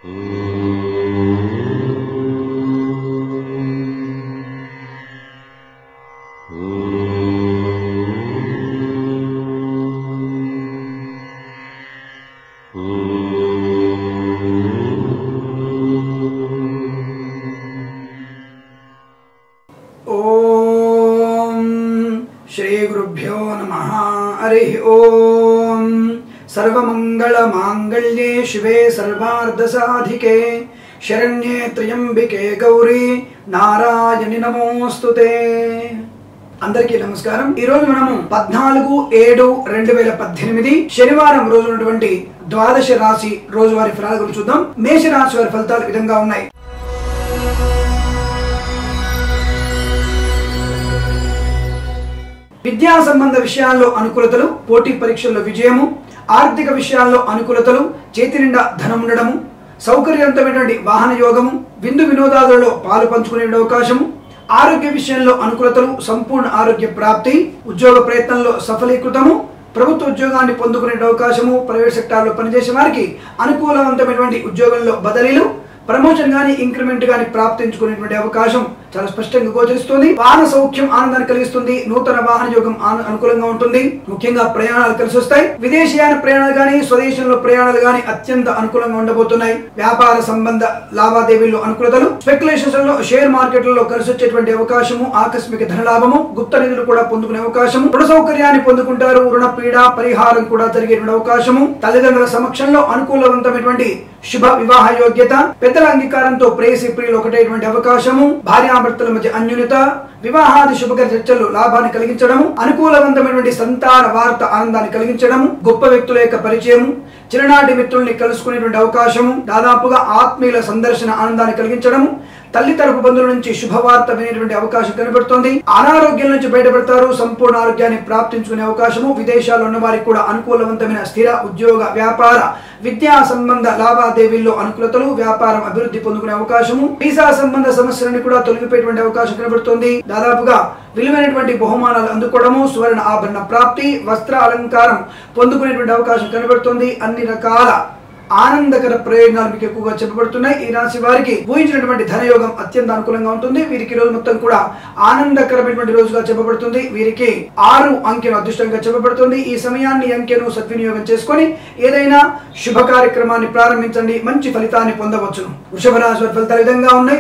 ఓం శ్రీ గురుభ్యో నమ హరి ఓం సర్వమంగళ మాంగళ్యే శివే సర్వార్ధసాధికే శరణ్యే త్రయంబికే గౌరీ నారాయణి నమోస్తుతే అందరికీ నమస్కారం ఈ రోజు మనము పద్నాలుగు ఏడు రెండు వేల పద్దెనిమిది శనివారం రోజు ఉన్నటువంటి ద్వాదశ రాశి రోజువారి ఫలాల గురించి చూద్దాం మేష రాశి వారి ఫలితాలు ఈ విధంగా ఉన్నాయి విద్యా సంబంధ విషయాల్లో అనుకూలతలు పోటీ పరీక్షల్లో విజయము ఆర్థిక విషయాల్లో అనుకూలతలు చేతి నిండా ధనం ఉండడము సౌకర్యవంతమైనటువంటి వాహన యోగము విందు వినోదాదులలో పాలు పంచుకునే అవకాశము ఆరోగ్య విషయంలో అనుకూలతలు సంపూర్ణ ఆరోగ్య ప్రాప్తి ఉద్యోగ ప్రయత్నంలో సఫలీకృతము ప్రభుత్వ ఉద్యోగాన్ని పొందుకునే అవకాశము ప్రైవేట్ సెక్టార్లో పనిచేసే వారికి అనుకూలవంతమైనటువంటి ఉద్యోగంలో బదిలీలు ప్రమోషన్ గాని ఇంక్రిమెంట్ గాని ప్రాప్తించుకునేటువంటి అవకాశం చాలా స్పష్టంగా గోచరిస్తుంది వాహన సౌఖ్యం ఆనందాన్ని కలిగిస్తుంది నూతన వాహన యోగం ఆన- అనుకూలంగా ఉంటుంది ముఖ్యంగా ప్రయాణాలు కలిసి వస్తాయి విదేశీయాన ప్రయాణాలు గాని స్వదేశంలో ప్రయాణాలు గాని అత్యంత అనుకూలంగా ఉండబోతున్నాయి వ్యాపార సంబంధ లావాదేవీల్లో అనుకూలతలు స్పెక్యులేషన్స్ లో షేర్ మార్కెట్లలో కలిసి వచ్చేటువంటి అవకాశము ఆకస్మిక ధనలాభము గుప్త నిధులు కూడా పొందుకునే అవకాశము రుణ సౌకర్యాన్ని పొందుకుంటారు రుణ పీడ పరిహారం కూడా జరిగేటువంటి అవకాశము తల్లిదండ్రుల సమక్షంలో అనుకూలవంతమైనటువంటి శుభ వివాహ యోగ్యత పెద్దల అంగీకారంతో ప్రేసి ప్రియులు ఒకటేటువంటి అవకాశము భార్యాభర్తల మధ్య అన్యునత వివాహాది శుభకర చర్చలు లాభాన్ని కలిగించడము అనుకూలవంతమైనటువంటి సంతాన వార్త ఆనందాన్ని కలిగించడము గొప్ప వ్యక్తుల యొక్క పరిచయము చిన్ననాటి మిత్రుల్ని కలుసుకునేటువంటి అవకాశము దాదాపుగా ఆత్మీయుల సందర్శన ఆనందాన్ని కలిగించడము తల్లి తరపు బంధువుల నుంచి శుభవార్త వినేటువంటి అవకాశం కనబడుతోంది అనారోగ్యం నుంచి బయటపడతారు సంపూర్ణ ఆరోగ్యాన్ని ప్రాప్తించుకునే అవకాశము విదేశాల్లో ఉన్న వారికి కూడా అనుకూలవంతమైన స్థిర ఉద్యోగ వ్యాపార విద్యా సంబంధ లావాదేవీల్లో అనుకూలతలు వ్యాపారం అభివృద్ధి పొందుకునే అవకాశము వీసా సంబంధ సమస్యలను కూడా తొలగిపోయేటువంటి అవకాశం కనబడుతోంది దాదాపుగా విలువైనటువంటి బహుమానాలు అందుకోవడము సువర్ణ ఆభరణ ప్రాప్తి వస్త్ర అలంకారం పొందుకునేటువంటి అవకాశం కనబడుతోంది అన్ని రకాల ఆనందకర ప్రయోజనాలు మీకు ఎక్కువగా చెప్పబడుతున్నాయి ఈ రాశి వారికి ఊహించినటువంటి ధనయోగం అత్యంత అనుకూలంగా ఉంటుంది వీరికి ఈ రోజు మొత్తం కూడా ఆనందకరమైనటువంటి రోజుగా చెప్పబడుతుంది వీరికి ఆరు అంకెను అదృష్టంగా చెప్పబడుతుంది ఈ సమయాన్ని ఈ అంకెను సద్వినియోగం చేసుకొని ఏదైనా శుభ కార్యక్రమాన్ని ప్రారంభించండి మంచి ఫలితాన్ని పొందవచ్చును వృషభ రాశి వారి ఫలితాలు ఈ విధంగా ఉన్నాయి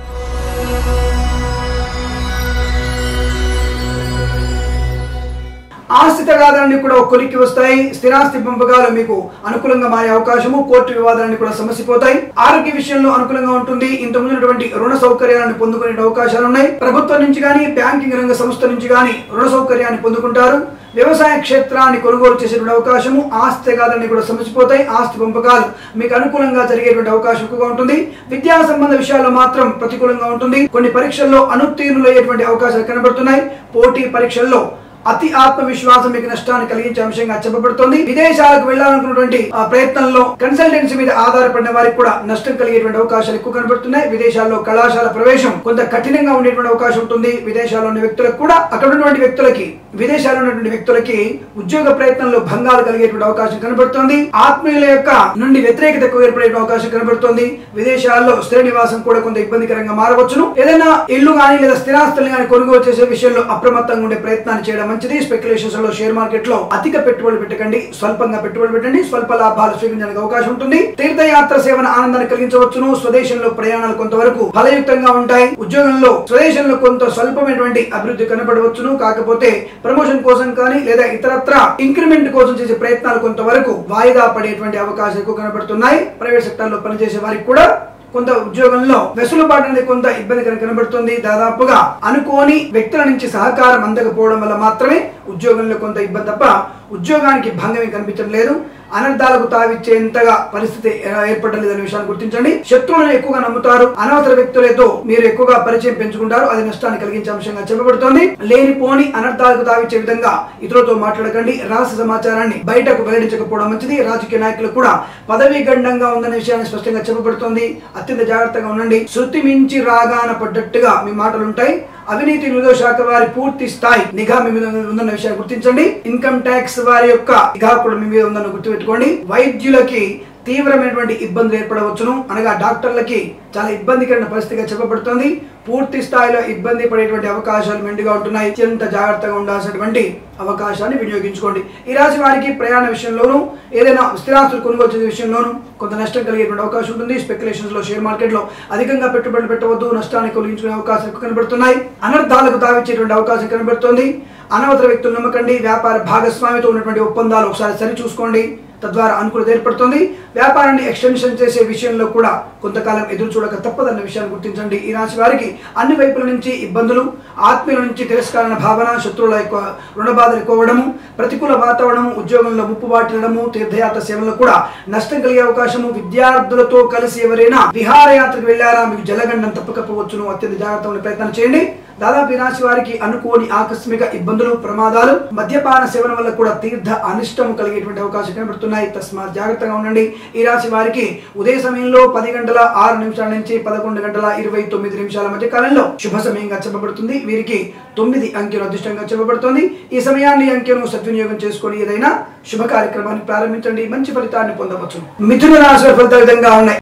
ఆస్తి తగాదాలన్నీ కూడా ఒక కొలిక్కి వస్తాయి స్థిరాస్తి పంపకాలు మీకు అనుకూలంగా మారే అవకాశము కోర్టు వివాదాలన్నీ కూడా సమసిపోతాయి ఆరోగ్య విషయంలో అనుకూలంగా ఉంటుంది ఇంత ముందున్నటువంటి రుణ సౌకర్యాలను పొందుకునే అవకాశాలు ఉన్నాయి ప్రభుత్వం నుంచి కానీ బ్యాంకింగ్ రంగ సంస్థ నుంచి కానీ రుణ సౌకర్యాన్ని పొందుకుంటారు వ్యవసాయ క్షేత్రాన్ని కొనుగోలు చేసేటువంటి అవకాశము ఆస్తి తగాదాలన్నీ కూడా సమసిపోతాయి ఆస్తి పంపకాలు మీకు అనుకూలంగా జరిగేటువంటి అవకాశం ఎక్కువగా ఉంటుంది విద్యా సంబంధ విషయాల్లో మాత్రం ప్రతికూలంగా ఉంటుంది కొన్ని పరీక్షల్లో అనుత్తీర్ణులయ్యేటువంటి అవకాశాలు కనబడుతున్నాయి పోటీ పరీక్షల్లో అతి ఆత్మవిశ్వాసం మీకు నష్టాన్ని కలిగించే అంశంగా చెప్పబడుతోంది విదేశాలకు వెళ్ళాలనుకున్నటువంటి ఆ ప్రయత్నంలో కన్సల్టెన్సీ మీద ఆధారపడిన వారికి కూడా నష్టం కలిగేటువంటి అవకాశాలు ఎక్కువ కనబడుతున్నాయి విదేశాల్లో కళాశాల ప్రవేశం కొంత కఠినంగా ఉండేటువంటి అవకాశం ఉంటుంది విదేశాల్లో ఉన్న వ్యక్తులకు కూడా అక్కడ ఉన్నటువంటి వ్యక్తులకి విదేశాల్లో ఉన్నటువంటి వ్యక్తులకి ఉద్యోగ ప్రయత్నంలో భంగాలు కలిగేటువంటి అవకాశం కనబడుతోంది ఆత్మీయుల యొక్క నుండి వ్యతిరేకత ఎక్కువ ఏర్పడే అవకాశం కనబడుతోంది విదేశాల్లో స్థిర నివాసం కూడా కొంత ఇబ్బందికరంగా మారవచ్చును ఏదైనా ఇల్లు కానీ లేదా స్థిరాస్తులు కానీ కొనుగోలు చేసే విషయంలో అప్రమత్తంగా ఉండే ప్రయత్నాన్ని చేయడం మంచిది స్పెక్యులేషన్స్ లో షేర్ మార్కెట్ లో అధిక పెట్టుబడి పెట్టకండి స్వల్పంగా పెట్టుబడి పెట్టండి స్వల్ప లాభాలు స్వీకరించడానికి అవకాశం ఉంటుంది తీర్థయాత్ర సేవన ఆనందాన్ని కలిగించవచ్చును స్వదేశంలో ప్రయాణాలు కొంతవరకు ఫలయుక్తంగా ఉంటాయి ఉద్యోగంలో స్వదేశంలో కొంత స్వల్పమైనటువంటి అభివృద్ధి కనబడవచ్చును కాకపోతే ప్రమోషన్ కోసం కానీ లేదా ఇతరత్ర ఇంక్రిమెంట్ కోసం చేసే ప్రయత్నాలు కొంతవరకు వాయిదా పడేటువంటి అవకాశాలు ఎక్కువ కనబడుతున్నాయి ప్రైవేట్ సెక్టర్ లో పనిచేసే వారికి కూడా కొంత ఉద్యోగంలో వెసులుబాటు అనేది కొంత ఇబ్బందికరం కనబడుతుంది దాదాపుగా అనుకోని వ్యక్తుల నుంచి సహకారం అందకపోవడం వల్ల మాత్రమే ఉద్యోగంలో కొంత ఇబ్బంది తప్ప ఉద్యోగానికి భంగమే కనిపించడం లేదు అనర్థాలకు తావిచ్చేంతగా పరిస్థితి ఎలా ఏర్పడడం లేదనే విషయాన్ని గుర్తించండి శత్రువులను ఎక్కువగా నమ్ముతారు అనవసర వ్యక్తులతో మీరు ఎక్కువగా పరిచయం పెంచుకుంటారు అది నష్టాన్ని కలిగించే అంశంగా చెప్పబడుతోంది లేనిపోని అనర్థాలకు తావిచ్చే విధంగా ఇతరులతో మాట్లాడకండి రహస్య సమాచారాన్ని బయటకు వెల్లడించకపోవడం మంచిది రాజకీయ నాయకులు కూడా పదవీ గండంగా ఉందనే విషయాన్ని స్పష్టంగా చెప్పబడుతోంది అత్యంత జాగ్రత్తగా ఉండండి శృతి మించి రాగాన పడ్డట్టుగా మీ మాటలు ఉంటాయి అవినీతి నిరోధ శాఖ వారి పూర్తి స్థాయి నిఘా మీ మీద ఉందన్న విషయాన్ని గుర్తించండి ఇన్కమ్ ట్యాక్స్ వారి యొక్క నిఘా కూడా మీ మీద ఉందని గుర్తుపెట్టుకోండి వైద్యులకి తీవ్రమైనటువంటి ఇబ్బందులు ఏర్పడవచ్చును అనగా డాక్టర్లకి చాలా ఇబ్బందికరమైన పరిస్థితిగా చెప్పబడుతుంది పూర్తి స్థాయిలో ఇబ్బంది పడేటువంటి అవకాశాలు మెండుగా ఉంటున్నాయి అత్యంత జాగ్రత్తగా ఉండాల్సినటువంటి అవకాశాన్ని వినియోగించుకోండి ఈ రాశి వారికి ప్రయాణ విషయంలోనూ ఏదైనా స్థిరాస్తులు కొనుగోలు చేసే విషయంలోనూ కొంత నష్టం కలిగేటువంటి అవకాశం ఉంటుంది స్పెక్యులేషన్స్ లో షేర్ మార్కెట్ లో అధికంగా పెట్టుబడులు పెట్టవద్దు నష్టాన్ని కలిగించుకునే అవకాశాలు ఎక్కువ కనబడుతున్నాయి అనర్థాలకు తావిచ్చేటువంటి అవకాశం కనబడుతోంది అనవసర వ్యక్తులు నమ్మకండి వ్యాపార భాగస్వామితో ఉన్నటువంటి ఒప్పందాలు ఒకసారి సరి చూసుకోండి తద్వారా అనుకూలత ఏర్పడుతుంది వ్యాపారాన్ని ఎక్స్టెన్షన్ చేసే విషయంలో కూడా కొంతకాలం ఎదురు చూడక తప్పదన్న విషయాన్ని గుర్తించండి ఈ రాశి వారికి అన్ని వైపుల నుంచి ఇబ్బందులు ఆత్మీయుల నుంచి తిరస్కరణ భావన శత్రువుల ఎక్కువ రుణ బాధలు ఎక్కువడము ప్రతికూల వాతావరణము ఉద్యోగంలో ముప్పు వాటిల్లడము తీర్థయాత్ర సేవల్లో కూడా నష్టం కలిగే అవకాశము విద్యార్థులతో కలిసి ఎవరైనా విహారయాత్రకు వెళ్ళారా మీకు జలగండం తప్పకపోవచ్చును అత్యంత జాగ్రత్త ఉండే ప్రయత్నం చేయండి దాదాపు ఈ రాశి వారికి అనుకోని ఆకస్మిక ఇబ్బందులు ప్రమాదాలు మద్యపాన సేవన వల్ల కూడా తీర్థ అనిష్టం కలిగేటువంటి అవకాశం కనబడుతున్నాయి తస్మాత్ జాగ్రత్తగా ఉండండి ఈ రాశి వారికి ఉదయ సమయంలో పది గంటల ఆరు నిమిషాల నుంచి పదకొండు గంటల ఇరవై తొమ్మిది నిమిషాల మధ్య కాలంలో శుభ సమయంగా చెప్పబడుతుంది వీరికి తొమ్మిది అంకెలు అదృష్టంగా చెప్పబడుతుంది ఈ సమయాన్ని అంకెను సద్వినియోగం చేసుకొని ఏదైనా శుభ కార్యక్రమాన్ని ప్రారంభించండి మంచి ఫలితాన్ని పొందవచ్చు మిథున రాశి వారి ఫలితాలు ఈ విధంగా ఉన్నాయి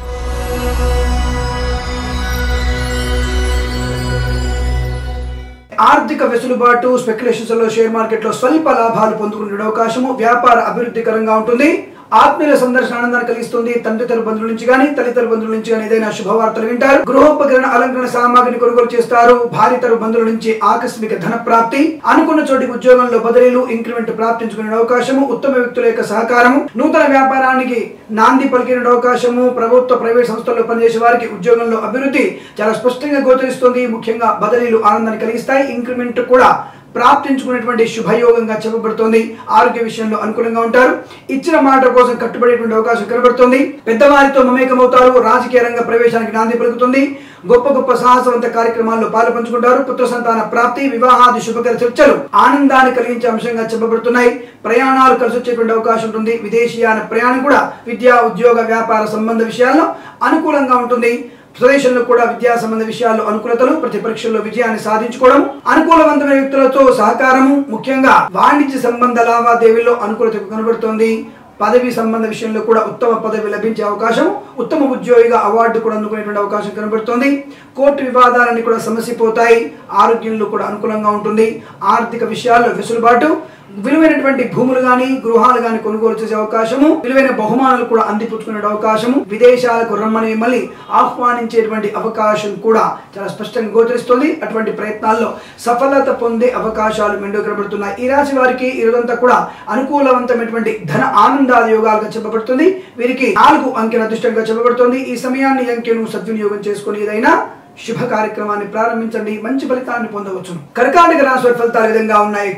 ఆర్థిక వెసులుబాటు స్పెక్యులేషన్స్ లో షేర్ మార్కెట్ లో స్వల్ప లాభాలు పొందుకునే అవకాశము వ్యాపార అభివృద్ధికరంగా ఉంటుంది ఆత్మీయుల సందర్శన ఆనందాన్ని కలిగిస్తుంది తండ్రి తల్లి బంధువుల నుంచి కానీ తల్లిదండ్రుల బంధువుల నుంచి కానీ ఏదైనా శుభవార్తలు వింటారు గృహోపకరణ అలంకరణ సామాగ్రిని కొనుగోలు చేస్తారు భార్య తరు బంధువుల నుంచి ఆకస్మిక ధన ప్రాప్తి అనుకున్న చోటికి ఉద్యోగంలో బదిలీలు ఇంక్రిమెంట్ ప్రాప్తించుకునే అవకాశము ఉత్తమ వ్యక్తుల యొక్క సహకారము నూతన వ్యాపారానికి నాంది పలికిన అవకాశము ప్రభుత్వ ప్రైవేట్ సంస్థల్లో పనిచేసే వారికి ఉద్యోగంలో అభివృద్ధి చాలా స్పష్టంగా గోచరిస్తుంది ముఖ్యంగా బదిలీలు ఆనందాన్ని కలిగిస్తాయి ఇంక్రిమెంట్ కూడా ప్రాప్తించుకునేటువంటి శుభయోగంగా చెప్పబడుతోంది ఆరోగ్య విషయంలో అనుకూలంగా ఉంటారు ఇచ్చిన మాట కోసం కట్టుబడేటువంటి అవకాశం కనబడుతుంది పెద్దవారితో మమేకమవుతారు రాజకీయ రంగ ప్రవేశానికి నాంది పలుకుతుంది గొప్ప గొప్ప సాహసవంత కార్యక్రమాల్లో పాలు పంచుకుంటారు పుత్ర సంతాన ప్రాప్తి వివాహాది శుభకర చర్చలు ఆనందాన్ని కలిగించే అంశంగా చెప్పబడుతున్నాయి ప్రయాణాలు కలిసి వచ్చేటువంటి అవకాశం ఉంటుంది విదేశీయాన ప్రయాణం కూడా విద్యా ఉద్యోగ వ్యాపార సంబంధ విషయాల్లో అనుకూలంగా ఉంటుంది స్వదేశంలో కూడా విద్యా సంబంధ విషయాల్లో అనుకూలతలు ప్రతి పరీక్షల్లో విజయాన్ని సాధించుకోవడం అనుకూలవంతమైన వ్యక్తులతో సహకారము ముఖ్యంగా వాణిజ్య సంబంధ లావాదేవీల్లో అనుకూలత కనబడుతోంది పదవి సంబంధ విషయంలో కూడా ఉత్తమ పదవి లభించే అవకాశం ఉత్తమ ఉద్యోగిగా అవార్డు కూడా అందుకునేటువంటి అవకాశం కనబడుతోంది కోర్టు వివాదాలన్నీ కూడా సమసిపోతాయి ఆరోగ్యంలో కూడా అనుకూలంగా ఉంటుంది ఆర్థిక విషయాల్లో వెసులుబాటు విలువైనటువంటి భూములు గాని గృహాలు గాని కొనుగోలు చేసే అవకాశము విలువైన బహుమానాలు కూడా అందిపుచ్చుకునే అవకాశము విదేశాలకు రమ్మని మిమ్మల్ని ఆహ్వానించేటువంటి అవకాశం కూడా చాలా స్పష్టంగా గోచరిస్తుంది అటువంటి ప్రయత్నాల్లో సఫలత పొందే అవకాశాలు మెండు కనబడుతున్నాయి ఈ రాశి వారికి ఈ రోజంతా కూడా అనుకూలవంతమైనటువంటి ధన ఆనందాల యోగాలుగా చెప్పబడుతుంది వీరికి నాలుగు అంకెల అదృష్టంగా చెప్పబడుతుంది ఈ సమయాన్ని అంకెను సద్వినియోగం చేసుకుని ఏదైనా శుభ కార్యక్రమాన్ని ప్రారంభించండి మంచి ఫలితాన్ని పొందవచ్చు కర్కాటక రాశి వారి ఫలితాలు ఈ విధంగా ఉన్నాయి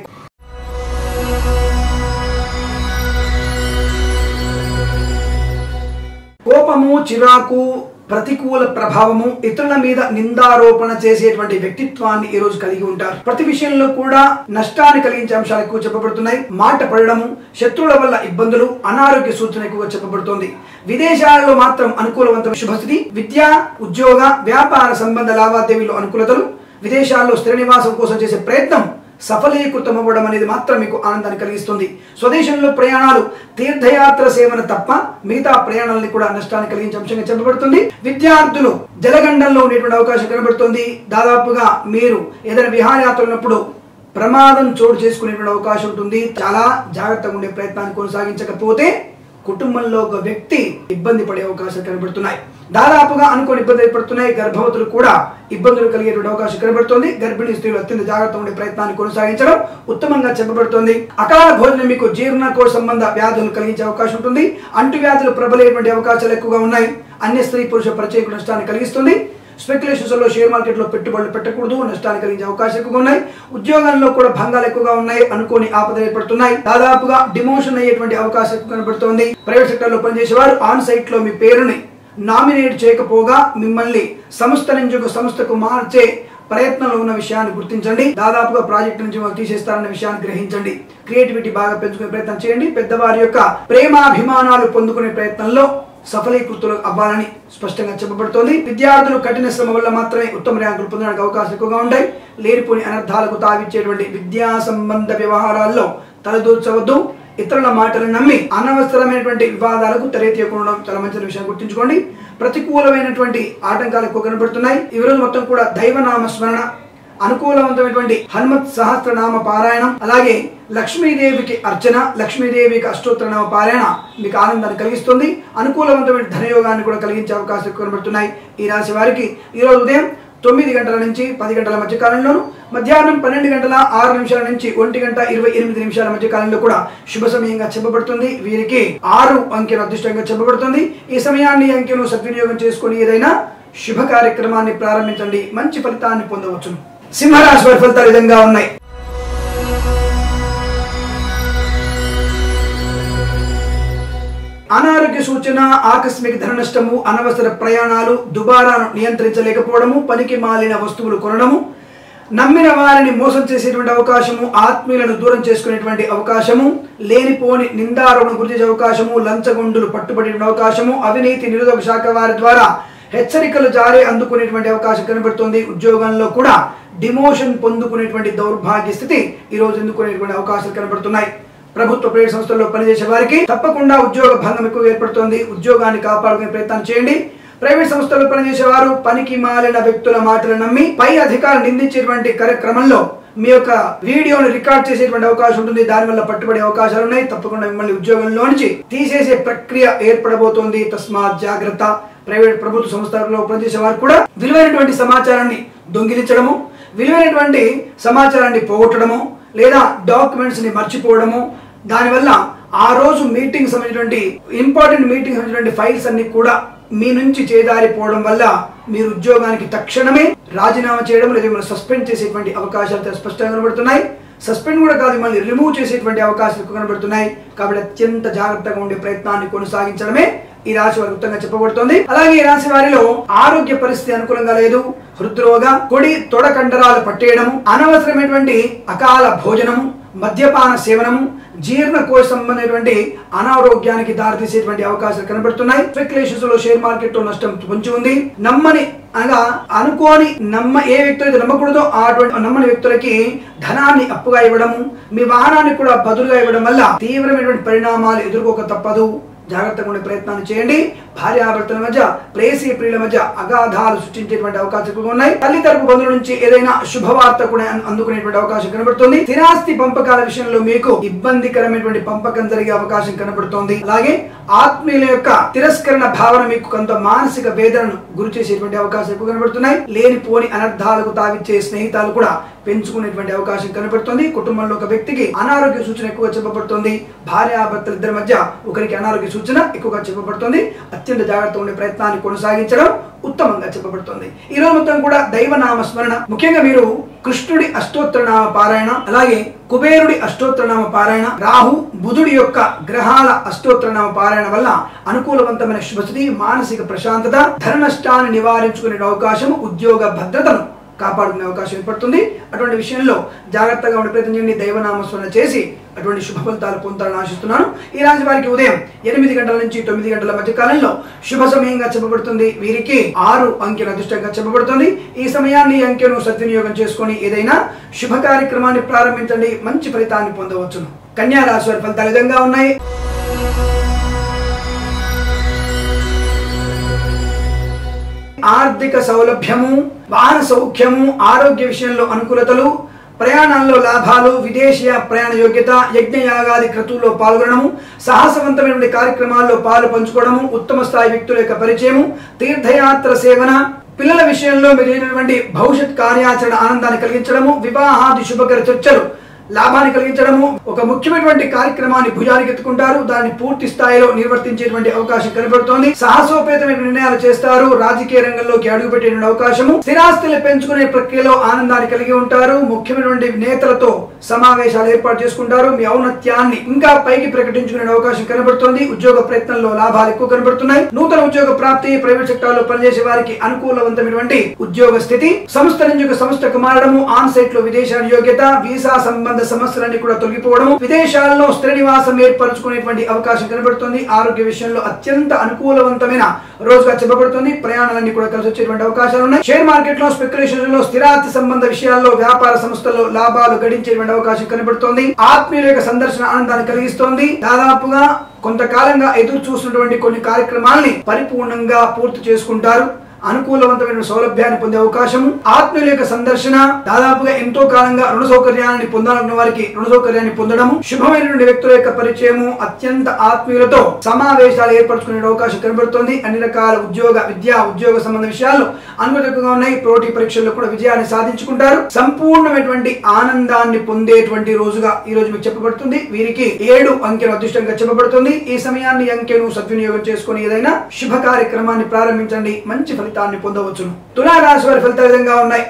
కోపము చిరాకు ప్రతికూల ప్రభావము ఇతరుల మీద నిందారోపణ చేసేటువంటి వ్యక్తిత్వాన్ని ఈ రోజు కలిగి ఉంటారు ప్రతి విషయంలో కూడా నష్టాన్ని కలిగించే అంశాలు ఎక్కువ చెప్పబడుతున్నాయి మాట పడడము శత్రువుల వల్ల ఇబ్బందులు అనారోగ్య సూచన ఎక్కువగా చెప్పబడుతోంది విదేశాలలో మాత్రం అనుకూలవంతమైన శుభస్థితి విద్య ఉద్యోగ వ్యాపార సంబంధ లావాదేవీలు అనుకూలతలు విదేశాల్లో స్థిర నివాసం కోసం చేసే ప్రయత్నం సఫలీకృతం అవ్వడం అనేది మాత్రం మీకు ఆనందాన్ని కలిగిస్తుంది స్వదేశంలో ప్రయాణాలు తీర్థయాత్ర సేవన తప్ప మిగతా ప్రయాణాలని కూడా నష్టాన్ని కలిగించే అంశంగా చెప్పబడుతుంది విద్యార్థులు జలగండంలో ఉండేటువంటి అవకాశం కనబడుతుంది దాదాపుగా మీరు ఏదైనా విహారయాత్ర ఉన్నప్పుడు ప్రమాదం చోటు చేసుకునేటువంటి అవకాశం ఉంటుంది చాలా జాగ్రత్తగా ఉండే ప్రయత్నాన్ని కొనసాగించకపోతే కుటుంబంలో ఒక వ్యక్తి ఇబ్బంది పడే అవకాశాలు కనబడుతున్నాయి దాదాపుగా అనుకోని ఇబ్బంది ఏర్పడుతున్నాయి గర్భవతులు కూడా ఇబ్బందులు కలిగేటువంటి అవకాశం కనబడుతుంది గర్భిణీ స్త్రీలు అత్యంత జాగ్రత్త ఉండే ప్రయత్నాన్ని కొనసాగించడం ఉత్తమంగా చెప్పబడుతుంది అకాల భోజనం మీకు జీర్ణకోశ సంబంధ వ్యాధులు కలిగించే అవకాశం ఉంటుంది అంటువ్యాధులు ప్రబలేటువంటి అవకాశాలు ఎక్కువగా ఉన్నాయి అన్య స్త్రీ పురుష పరిచయకు నష్టాన్ని కలిగిస్తుంది స్పెక్యులేషన్స్ లో షేర్ మార్కెట్ లో పెట్టుబడులు పెట్టకూడదు నష్టాన్ని కలిగించే అవకాశం ఎక్కువగా ఉన్నాయి ఉద్యోగాల్లో కూడా భంగాలు ఎక్కువగా ఉన్నాయి అనుకోని ఆపదలు ఏర్పడుతున్నాయి దాదాపుగా డిమోషన్ అయ్యేటువంటి అవకాశం ఎక్కువ కనబడుతోంది ప్రైవేట్ సెక్టర్ లో పనిచేసేవారు ఆన్ సైట్ లో మీ పేరుని నామినేట్ చేయకపోగా మిమ్మల్ని సంస్థ నుంచి ఒక సంస్థకు మార్చే ప్రయత్నంలో ఉన్న విషయాన్ని గుర్తించండి దాదాపుగా ప్రాజెక్ట్ నుంచి మాకు తీసేస్తారన్న విషయాన్ని గ్రహించండి క్రియేటివిటీ బాగా పెంచుకునే ప్రయత్నం చేయండి పెద్దవారి యొక్క ప్రేమాభిమానాలు పొందుకునే ప్రయత్నంలో సఫలీకృతులు అవ్వాలని స్పష్టంగా చెప్పబడుతోంది విద్యార్థులు కఠిన శ్రమ వల్ల మాత్రమే ఉత్తమ ర్యాంకులు పొందడానికి అవకాశం ఎక్కువగా ఉంటాయి లేనిపోని అనర్థాలకు తావిచ్చేటువంటి విద్యా సంబంధ వ్యవహారాల్లో తలదూర్చవద్దు ఇతరుల మాటలను నమ్మి అనవసరమైనటువంటి వివాదాలకు తెరతీయకుండా చాలా మంచి విషయం గుర్తుంచుకోండి ప్రతికూలమైనటువంటి ఆటంకాలు ఎక్కువ కనబడుతున్నాయి ఈ రోజు మొత్తం కూడా దైవనామ స్మరణ అనుకూలవంతమైనటువంటి హనుమత్ సహస్రనామ పారాయణం అలాగే లక్ష్మీదేవికి అర్చన లక్ష్మీదేవికి అష్టోత్తరనామ పారాయణ మీకు ఆనందాన్ని కలిగిస్తుంది అనుకూలవంతమైన ధనయోగాన్ని కూడా కలిగించే అవకాశాలు ఎక్కువ కనబడుతున్నాయి ఈ రాశి వారికి ఈ రోజు ఉదయం తొమ్మిది గంటల నుంచి పది గంటల మధ్య కాలంలోను మధ్యాహ్నం పన్నెండు గంటల ఆరు నిమిషాల నుంచి ఒంటి గంట ఇరవై ఎనిమిది నిమిషాల మధ్య కాలంలో కూడా శుభ సమయంగా చెప్పబడుతుంది వీరికి ఆరు అంకెను అదృష్టంగా చెప్పబడుతుంది ఈ సమయాన్ని ఈ అంకెను సద్వినియోగం చేసుకుని ఏదైనా శుభ కార్యక్రమాన్ని ప్రారంభించండి మంచి ఫలితాన్ని పొందవచ్చును సింహరాశి వారి ఫలితాలు ఈ విధంగా ఉన్నాయి అనారోగ్య సూచన ఆకస్మిక ధన నష్టము అనవసర ప్రయాణాలు దుబారాను నియంత్రించలేకపోవడము పనికి మాలిన వస్తువులు కొనడము నమ్మిన వారిని మోసం చేసేటువంటి అవకాశము ఆత్మీయులను దూరం చేసుకునేటువంటి అవకాశము లేనిపోని నిందారోపణ గురి చేసే అవకాశము లంచగొండులు పట్టుబడే అవకాశము అవినీతి నిరోధక శాఖ వారి ద్వారా హెచ్చరికలు జారీ అందుకునేటువంటి అవకాశం కనబడుతుంది ఉద్యోగంలో కూడా డిమోషన్ పొందుకునేటువంటి దౌర్భాగ్య స్థితి ఈ రోజు ఎందుకునేటువంటి అవకాశాలు కనబడుతున్నాయి ప్రభుత్వ ప్రైవేట్ సంస్థల్లో పనిచేసే వారికి తప్పకుండా ఉద్యోగ భంగం ఎక్కువ ఏర్పడుతోంది ఉద్యోగాన్ని కాపాడుకునే ప్రయత్నం చేయండి ప్రైవేట్ సంస్థల్లో పనిచేసే వారు పనికి మాలిన వ్యక్తుల మాటలు నమ్మి పై అధికారులు నిందించేటువంటి కార్యక్రమంలో మీ యొక్క వీడియోని రికార్డ్ చేసేటువంటి అవకాశం ఉంటుంది దానివల్ల పట్టుబడే అవకాశాలు ఉన్నాయి తప్పకుండా మిమ్మల్ని ఉద్యోగంలో నుంచి తీసేసే ప్రక్రియ ఏర్పడబోతోంది తస్మాత్ జాగ్రత్త ప్రైవేట్ ప్రభుత్వ సంస్థల్లో పనిచేసే వారు కూడా విలువైనటువంటి సమాచారాన్ని దొంగిలించడము విలువైనటువంటి సమాచారాన్ని పోగొట్టడము లేదా డాక్యుమెంట్స్ ని మర్చిపోవడము దానివల్ల ఆ రోజు మీటింగ్ సంబంధించినటువంటి ఇంపార్టెంట్ మీటింగ్ సంబంధించినటువంటి ఫైల్స్ అన్ని కూడా మీ నుంచి చేదారిపోవడం వల్ల మీరు ఉద్యోగానికి తక్షణమే రాజీనామా చేయడం లేదా మిమ్మల్ని సస్పెండ్ చేసేటువంటి అవకాశాలు చాలా స్పష్టంగా కనబడుతున్నాయి సస్పెండ్ కూడా కాదు మళ్ళీ రిమూవ్ చేసేటువంటి అవకాశాలు ఎక్కువ కనబడుతున్నాయి కాబట్టి అత్యంత జాగ్రత్తగా ఉండే ప్రయత్నాన్ని కొనసాగించడమే ఈ రాశి వారి వృత్తంగా చెప్పబడుతోంది అలాగే ఈ రాశి వారిలో ఆరోగ్య పరిస్థితి అనుకూలంగా లేదు హృద్రోగ కొడి తొడ కండరాలు పట్టేయడము అనవసరమైనటువంటి అకాల భోజనము మద్యపాన సేవనము జీర్ణకోశ సంబంధమైనటువంటి అనారోగ్యానికి దారితీసేటువంటి అవకాశాలు కనబడుతున్నాయి స్పెక్యులేషన్స్ లో షేర్ మార్కెట్ లో నష్టం పొంచి ఉంది నమ్మని అనగా అనుకోని నమ్మ ఏ వ్యక్తులైతే నమ్మకూడదో అటువంటి నమ్మని వ్యక్తులకి ధనాన్ని అప్పుగా ఇవ్వడము మీ వాహనాన్ని కూడా బదులుగా ఇవ్వడం వల్ల తీవ్రమైనటువంటి పరిణామాలు ఎదుర్కోక తప్పదు జాగ్రత్తగా ఉండే ప్రయత్నాన్ని చేయండి భార్యాభర్తల మధ్య ప్రేసి ప్రియుల మధ్య అగాధాలు సృష్టించేటువంటి అవకాశాలు ఎక్కువగా ఉన్నాయి తల్లి తరపు బంధువుల నుంచి ఏదైనా శుభవార్త కూడా అన్- అందుకునేటువంటి అవకాశం కనబడుతుంది స్థిరాస్తి పంపకాల విషయంలో మీకు ఇబ్బందికరమైనటువంటి పంపకం జరిగే అవకాశం కనబడుతోంది అలాగే ఆత్మీయుల యొక్క తిరస్కరణ భావన మీకు కొంత మానసిక వేదనను గురి చేసేటువంటి అవకాశం ఎక్కువ కనబడుతున్నాయి లేనిపోని అనర్థాలకు తావిచ్చే స్నేహితాలు కూడా పెంచుకునేటువంటి అవకాశం కనబడుతుంది కుటుంబంలో ఒక వ్యక్తికి అనారోగ్య సూచన ఎక్కువగా చెప్పబడుతుంది భార్యాభర్తల ఇద్దరి మధ్య ఒకరికి అనారోగ్య సూచన ఎక్కువగా చెప్పబడుతుంది అత్యంత జాగ్రత్త ఉండే ప్రయత్నాన్ని కొనసాగించడం ఉత్తమంగా చెప్పబడుతుంది ఈ రోజు మొత్తం కూడా దైవనామ స్మరణ ముఖ్యంగా మీరు కృష్ణుడి అష్టోత్తరనామ పారాయణ అలాగే కుబేరుడి అష్టోత్తరనామ పారాయణ రాహు బుధుడి యొక్క గ్రహాల అష్టోత్తరనామ పారాయణ వల్ల అనుకూలవంతమైన శుభస్థితి మానసిక ప్రశాంతత ధన నష్టాన్ని నివారించుకునే అవకాశం ఉద్యోగ భద్రతను కాపాడుకునే అవకాశం ఏర్పడుతుంది అటువంటి విషయంలో జాగ్రత్తగా ఉండే ప్రయత్నం చేయండి దైవనామస్మరణ చేసి అటువంటి శుభ ఫలితాలు పొందాలని ఆశిస్తున్నాను ఈ రాశి వారికి ఉదయం ఎనిమిది గంటల నుంచి తొమ్మిది గంటల మధ్య కాలంలో శుభ సమయంగా చెప్పబడుతుంది వీరికి ఆరు అంకెల అదృష్టంగా చెప్పబడుతుంది ఈ సమయాన్ని ఈ అంకెను సద్వినియోగం చేసుకొని ఏదైనా శుభ కార్యక్రమాన్ని ప్రారంభించండి మంచి ఫలితాన్ని పొందవచ్చును కన్యా రాశి వారి ఫలితాలు ఈ విధంగా ఉన్నాయి ఆర్థిక సౌలభ్యము వాహన సౌఖ్యము ఆరోగ్య విషయంలో అనుకూలతలు ప్రయాణాల్లో లాభాలు విదేశీయ ప్రయాణ యోగ్యత యజ్ఞయాగాది క్రతువుల్లో పాల్గొనడము సాహసవంతమైనటువంటి కార్యక్రమాల్లో పాలు పంచుకోవడము ఉత్తమ స్థాయి వ్యక్తుల యొక్క పరిచయము తీర్థయాత్ర సేవన పిల్లల విషయంలో మిగిలినటువంటి భవిష్యత్ కార్యాచరణ ఆనందాన్ని కలిగించడము వివాహాది శుభకర చర్చలు లాభాన్ని కలిగించడము ఒక ముఖ్యమైనటువంటి కార్యక్రమాన్ని భుజానికి ఎత్తుకుంటారు దాన్ని పూర్తి స్థాయిలో నిర్వర్తించేటువంటి అవకాశం కనబడుతోంది సాహసోపేతమైన నిర్ణయాలు చేస్తారు రాజకీయ రంగంలోకి అడుగుపెట్టేటువంటి అవకాశము స్థిరాస్తులు పెంచుకునే ప్రక్రియలో ఆనందాన్ని కలిగి ఉంటారు ముఖ్యమైనటువంటి నేతలతో సమావేశాలు ఏర్పాటు చేసుకుంటారు మీ ఔన్నత్యాన్ని ఇంకా పైకి ప్రకటించుకునే అవకాశం కనబడుతోంది ఉద్యోగ ప్రయత్నంలో లాభాలు ఎక్కువ కనబడుతున్నాయి నూతన ఉద్యోగ ప్రాప్తి ప్రైవేట్ సెక్టార్ లో పనిచేసే వారికి అనుకూలవంతమైనటువంటి ఉద్యోగ స్థితి సంస్థ నుంచి ఒక సంస్థకు మారడము ఆన్ సైట్ లో విదేశాల యోగ్యత వీసా సంబంధ సంబంధ సమస్యలన్నీ కూడా తొలగిపోవడం విదేశాల్లో స్థిర నివాసం ఏర్పరచుకునేటువంటి అవకాశం కనబడుతుంది ఆరోగ్య విషయంలో అత్యంత అనుకూలవంతమైన రోజుగా చెప్పబడుతుంది ప్రయాణాలన్నీ కూడా కలిసి వచ్చేటువంటి అవకాశాలు ఉన్నాయి షేర్ మార్కెట్ లో స్పెక్యులేషన్ లో స్థిరాస్తి సంబంధ విషయాల్లో వ్యాపార సంస్థల్లో లాభాలు గడించేటువంటి అవకాశం కనబడుతోంది ఆత్మీయుల యొక్క సందర్శన ఆనందాన్ని కలిగిస్తోంది దాదాపుగా కొంతకాలంగా ఎదురు చూసినటువంటి కొన్ని కార్యక్రమాల్ని పరిపూర్ణంగా పూర్తి చేసుకుంటారు అనుకూలవంతమైన సౌలభ్యాన్ని పొందే అవకాశం ఆత్మీయుల యొక్క సందర్శన దాదాపుగా ఎంతో కాలంగా రుణ సౌకర్యాన్ని పొందాలనుకున్న వారికి రుణ సౌకర్యాన్ని పొందడము శుభమైనటువంటి వ్యక్తుల యొక్క పరిచయము అత్యంత ఆత్మీయులతో సమావేశాలు ఏర్పరచుకునే అవకాశం కనబడుతోంది అన్ని రకాల ఉద్యోగ విద్యా ఉద్యోగ సంబంధ విషయాల్లో అనుమతిగా ఉన్నాయి పోటీ పరీక్షల్లో కూడా విజయాన్ని సాధించుకుంటారు సంపూర్ణమైనటువంటి ఆనందాన్ని పొందేటువంటి రోజుగా ఈ రోజు మీకు చెప్పబడుతుంది వీరికి ఏడు అంకెను అదృష్టంగా చెప్పబడుతుంది ఈ సమయాన్ని ఈ అంకెను సద్వినియోగం చేసుకుని ఏదైనా శుభ కార్యక్రమాన్ని ప్రారంభించండి మంచి ఫలితాన్ని పొందవచ్చును తులారాశి వారి ఫలితాలు విధంగా ఉన్నాయి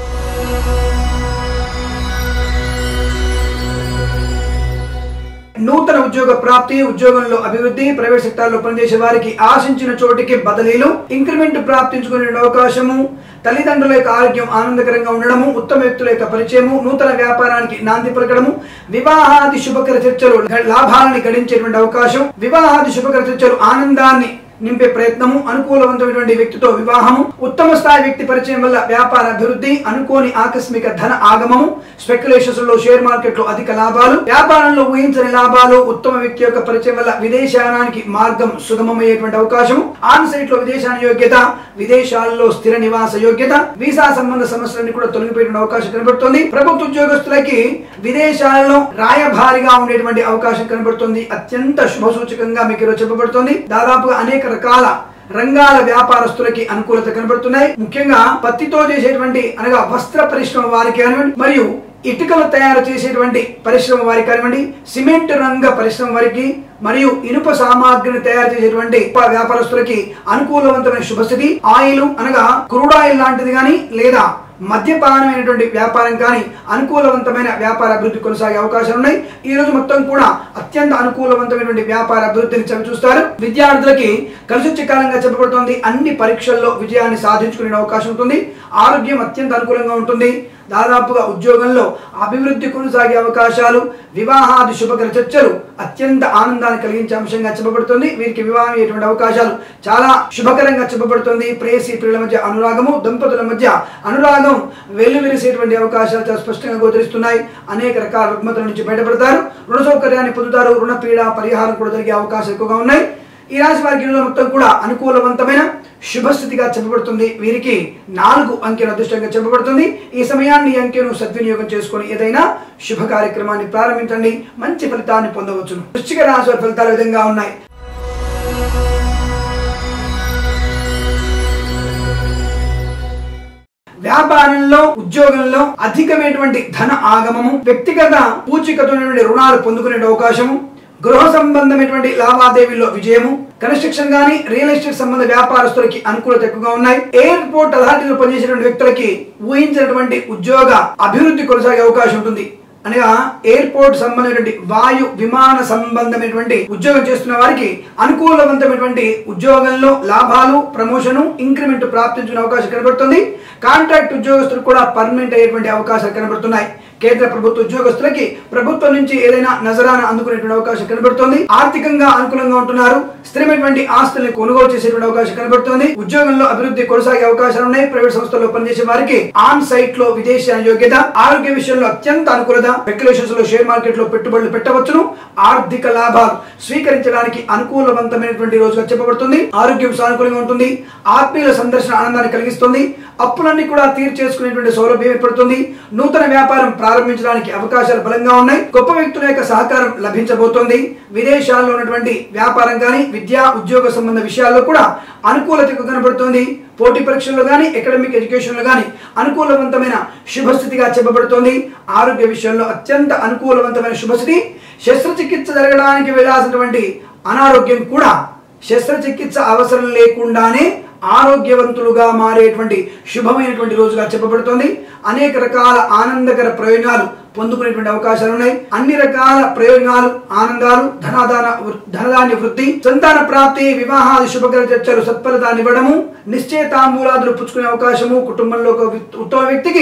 నూతన ఉద్యోగ ప్రాప్తి ఉద్యోగంలో అభివృద్ధి ప్రైవేట్ సెక్టార్లో పనిచేసే వారికి ఆశించిన చోటికి బదిలీలు ఇంక్రిమెంట్ ప్రాప్తించుకునే అవకాశము తల్లిదండ్రుల యొక్క ఆరోగ్యం ఆనందకరంగా ఉండడము ఉత్తమ వ్యక్తుల యొక్క పరిచయము నూతన వ్యాపారానికి నాంది పలకడము వివాహాది శుభకర చర్చలు లాభాలని గడించేటువంటి అవకాశం వివాహాది శుభకర చర్చలు ఆనందాన్ని నింపే ప్రయత్నము అనుకూలవంతమైనటువంటి వ్యక్తితో వివాహము ఉత్తమ స్థాయి వ్యక్తి పరిచయం వల్ల వ్యాపార అభివృద్ధి అనుకోని ఆకస్మిక ధన ఆగమము స్పెక్యులేషన్స్ లో షేర్ మార్కెట్ లో అధిక లాభాలు వ్యాపారంలో ఊహించని లాభాలు ఉత్తమ వ్యక్తి యొక్క పరిచయం వల్ల విదేశానికి మార్గం సుగమమయ్యేటువంటి అవకాశం ఆన్ సైట్ లో విదేశాన యోగ్యత విదేశాల్లో స్థిర నివాస యోగ్యత వీసా సంబంధ సమస్యలన్నీ కూడా తొలగిపోయే అవకాశం కనబడుతుంది ప్రభుత్వ ఉద్యోగస్తులకి విదేశాలలో రాయభారిగా ఉండేటువంటి అవకాశం కనబడుతుంది అత్యంత శుభ సూచకంగా మీకు ఈరోజు చెప్పబడుతుంది దాదాపుగా అనేక రకాల రంగాల వ్యాపారస్తులకి అనుకూలత కనబడుతున్నాయి ముఖ్యంగా పత్తితో చేసేటువంటి అనగా వస్త్ర పరిశ్రమ వారికి కానివ్వండి మరియు ఇటుకలు తయారు చేసేటువంటి పరిశ్రమ వారికి కానివ్వండి సిమెంట్ రంగ పరిశ్రమ వారికి మరియు ఇనుప సామాగ్రిని తయారు చేసేటువంటి వ్యాపారస్తులకి అనుకూలవంతమైన శుభస్థితి ఆయిల్ అనగా క్రూడ్ ఆయిల్ లాంటిది కానీ లేదా మద్యపానమైనటువంటి వ్యాపారం కానీ అనుకూలవంతమైన వ్యాపార అభివృద్ధి కొనసాగే అవకాశాలు ఉన్నాయి ఈ రోజు మొత్తం కూడా అత్యంత అనుకూలవంతమైనటువంటి వ్యాపార అభివృద్ధిని చవి చూస్తారు విద్యార్థులకి కలిసి వచ్చే కాలంగా చెప్పబడుతోంది అన్ని పరీక్షల్లో విజయాన్ని సాధించుకునే అవకాశం ఉంటుంది ఆరోగ్యం అత్యంత అనుకూలంగా ఉంటుంది దాదాపుగా ఉద్యోగంలో అభివృద్ధి కొనసాగే అవకాశాలు వివాహాది శుభకర చర్చలు అత్యంత ఆనందాన్ని కలిగించే అంశంగా చెప్పబడుతుంది వీరికి వివాహం అయ్యేటువంటి అవకాశాలు చాలా శుభకరంగా చెప్పబడుతుంది ప్రేసి ప్రియుల మధ్య అనురాగము దంపతుల మధ్య అనురాగం వెల్లువిరిసేటువంటి అవకాశాలు చాలా స్పష్టంగా గోచరిస్తున్నాయి అనేక రకాల రుగ్మతల నుంచి బయటపడతారు రుణ సౌకర్యాన్ని పొందుతారు రుణ పీడ పరిహారం కూడా జరిగే అవకాశాలు ఎక్కువగా ఉన్నాయి ఈ రాశి వారికి ఈరోజు మొత్తం కూడా అనుకూలవంతమైన శుభస్థితిగా చెప్పబడుతుంది వీరికి నాలుగు అంకెల అదృష్టంగా చెప్పబడుతుంది ఈ సమయాన్ని ఈ అంకెను సద్వినియోగం చేసుకొని ఏదైనా శుభ కార్యక్రమాన్ని ప్రారంభించండి మంచి ఫలితాన్ని పొందవచ్చును వృశ్చిక రాశి వారి ఫలితాలు ఈ విధంగా ఉన్నాయి వ్యాపారంలో ఉద్యోగంలో అధికమైనటువంటి ధన ఆగమము వ్యక్తిగత పూచికతమైనటువంటి రుణాలు పొందుకునే అవకాశము గృహ సంబంధమైనటువంటి లావాదేవీల్లో విజయము కన్స్ట్రక్షన్ గానీ రియల్ ఎస్టేట్ సంబంధ వ్యాపారస్తులకి అనుకూలత ఎక్కువగా ఉన్నాయి ఎయిర్పోర్ట్ అథారిటీలో పనిచేసేటువంటి వ్యక్తులకి ఊహించినటువంటి ఉద్యోగ అభివృద్ధి కొనసాగే అవకాశం ఉంటుంది అనగా ఎయిర్పోర్ట్ సంబంధమైనటువంటి వాయు విమాన సంబంధమైనటువంటి ఉద్యోగం చేస్తున్న వారికి అనుకూలవంతమైనటువంటి ఉద్యోగంలో లాభాలు ప్రమోషను ఇంక్రిమెంట్ ప్రాప్తించిన అవకాశం కనబడుతుంది కాంట్రాక్ట్ ఉద్యోగస్తులు కూడా పర్మనెంట్ అయ్యేటువంటి అవకాశాలు కనబడుతున్నాయి కేంద్ర ప్రభుత్వ ఉద్యోగస్తులకి ప్రభుత్వం నుంచి ఏదైనా నజరాన అందుకునేటువంటి అవకాశం కనబడుతోంది ఆర్థికంగా అనుకూలంగా ఉంటున్నారు స్థిరమైనటువంటి ఆస్తుల్ని కొనుగోలు చేసేటువంటి అవకాశం కనబడుతోంది ఉద్యోగంలో అభివృద్ధి కొనసాగే అవకాశాలు ఉన్నాయి ప్రైవేట్ సంస్థల్లో పనిచేసే వారికి ఆన్ సైట్ లో విదేశీ యోగ్యత ఆరోగ్య విషయంలో అత్యంత అనుకూలత స్పెక్యులేషన్స్ లో షేర్ మార్కెట్ లో పెట్టుబడులు పెట్టవచ్చును ఆర్థిక లాభాలు స్వీకరించడానికి అనుకూలవంతమైనటువంటి రోజుగా చెప్పబడుతుంది ఆరోగ్యం సానుకూలంగా ఉంటుంది ఆత్మీయుల సందర్శన ఆనందాన్ని కలిగిస్తుంది అప్పులన్నీ కూడా తీర్చేసుకునేటువంటి సౌలభ్యం ఏర్పడుతుంది నూతన వ్యాపారం ప్రారంభించడానికి అవకాశాలు బలంగా ఉన్నాయి గొప్ప వ్యక్తుల యొక్క సహకారం లభించబోతోంది విదేశాల్లో ఉన్నటువంటి వ్యాపారం కానీ విద్యా ఉద్యోగ సంబంధ విషయాల్లో కూడా అనుకూలత ఎక్కువ కనబడుతోంది పోటీ పరీక్షల్లో కానీ అకాడమిక్ ఎడ్యుకేషన్లో కానీ అనుకూలవంతమైన శుభస్థితిగా చెప్పబడుతోంది ఆరోగ్య విషయంలో అత్యంత అనుకూలవంతమైన శుభస్థితి శస్త్రచికిత్స జరగడానికి వెళ్లాల్సినటువంటి అనారోగ్యం కూడా శస్త్రచికిత్స అవసరం లేకుండానే ఆరోగ్యవంతులుగా మారేటువంటి శుభమైనటువంటి రోజుగా చెప్పబడుతోంది అనేక రకాల ఆనందకర ప్రయోజనాలు పొందుకునేటువంటి అవకాశాలు ఉన్నాయి అన్ని రకాల ప్రయోజనాలు ఆనందాలు ధనాదాన వృ- ధనధాన్య వృద్ధి సంతాన ప్రాప్తి వివాహాది శుభకర చర్చలు సత్ఫలితాన్ని ఇవ్వడము నిశ్చయ తాంబూలాదులు పుచ్చుకునే అవకాశము కుటుంబంలో ఒక వి- ఉత్తమ వ్యక్తికి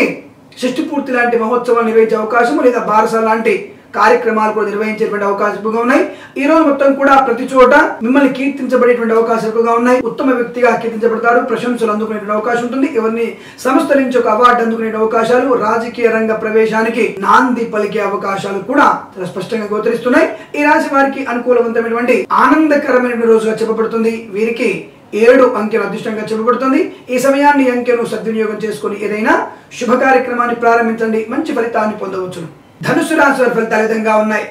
షష్టి పూర్తి లాంటి మహోత్సవాలు నిర్వహించే అవకాశము లేదా బారస లాంటి కార్యక్రమాలు కూడా నిర్వహించేటువంటి అవకాశాలు ఎక్కువగా ఉన్నాయి ఈ రోజు మొత్తం కూడా ప్రతి చోట మిమ్మల్ని కీర్తించబడేటువంటి అవకాశాలు ఎక్కువగా ఉన్నాయి ఉత్తమ వ్యక్తిగా కీర్తించబడతారు ప్రశంసలు అందుకునేటువంటి అవకాశం ఉంటుంది ఎవరిని సంస్థ నుంచి ఒక అవార్డు అందుకునే అవకాశాలు రాజకీయ రంగ ప్రవేశానికి నాంది పలికే అవకాశాలు కూడా చాలా స్పష్టంగా గోచరిస్తున్నాయి ఈ రాశి వారికి అనుకూలవంతమైనటువంటి ఆనందకరమైనటువంటి రోజుగా చెప్పబడుతుంది వీరికి ఏడు అంకెలు అదృష్టంగా చెప్పబడుతుంది ఈ సమయాన్ని ఈ అంకెను సద్వినియోగం చేసుకుని ఏదైనా శుభ కార్యక్రమాన్ని ప్రారంభించండి మంచి ఫలితాన్ని పొందవచ్చును ధనుసు రాశి వారి ఫలితాలు ఈ విధంగా ఉన్నాయి